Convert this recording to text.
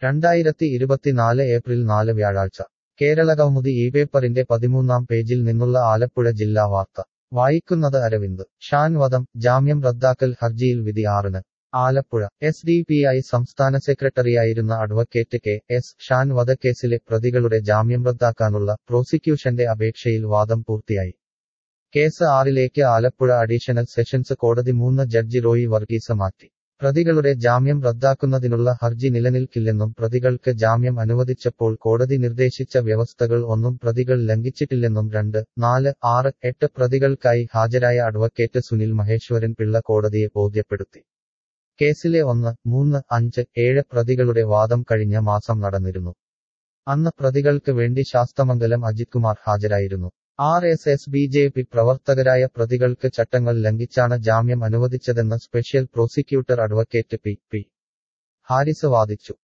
രണ്ടായിരത്തി ഇരുപത്തിനാല് ഏപ്രിൽ നാല് വ്യാഴാഴ്ച കേരളകൗമുദി ഈ പേപ്പറിന്റെ പതിമൂന്നാം പേജിൽ നിന്നുള്ള ആലപ്പുഴ ജില്ലാ വാർത്ത വായിക്കുന്നത് അരവിന്ദ് ഷാൻ വധം ജാമ്യം റദ്ദാക്കൽ ഹർജിയിൽ വിധി ആറിന് Alappuzha S D P I സംസ്ഥാന സെക്രട്ടറിയായിരുന്ന അഡ്വക്കേറ്റ് കെ എസ് ഷാൻ വധക്കേസിലെ പ്രതികളുടെ ജാമ്യം റദ്ദാക്കാനുള്ള പ്രോസിക്യൂഷന്റെ അപേക്ഷയിൽ വാദം പൂർത്തിയായി കേസ് ആറിലേക്ക് ആലപ്പുഴ അഡീഷണൽ സെഷൻസ് കോടതി മൂന്ന് ജഡ്ജി റോയി വർഗീസ് മാറ്റി പ്രതികളുടെ ജാമ്യം റദ്ദാക്കുന്നതിനുള്ള ഹർജി നിലനിൽക്കില്ലെന്നും പ്രതികൾക്ക് ജാമ്യം അനുവദിച്ചപ്പോൾ കോടതി നിർദ്ദേശിച്ച വ്യവസ്ഥകൾ ഒന്നും പ്രതികൾ ലംഘിച്ചിട്ടില്ലെന്നും രണ്ട് നാല് ആറ് എട്ട് പ്രതികൾക്കായി ഹാജരായ അഡ്വക്കേറ്റ് സുനിൽ മഹേശ്വരൻ പിള്ള കോടതിയെ ബോധ്യപ്പെടുത്തി കേസിലെ ഒന്ന് മൂന്ന് അഞ്ച് ഏഴ് പ്രതികളുടെ വാദം കഴിഞ്ഞ മാസം നടന്നിരുന്നു അന്ന് പ്രതികൾക്ക് വേണ്ടി ശാസ്തമംഗലം അജിത് കുമാർ ഹാജരായിരുന്നു R S S B J P പ്രവർത്തകരായ പ്രതികൾക്ക് ചട്ടങ്ങൾ ലംഘിച്ചാണ് ജാമ്യം അനുവദിച്ചതെന്ന് special prosecutor advocate P P Haris വാദിച്ചു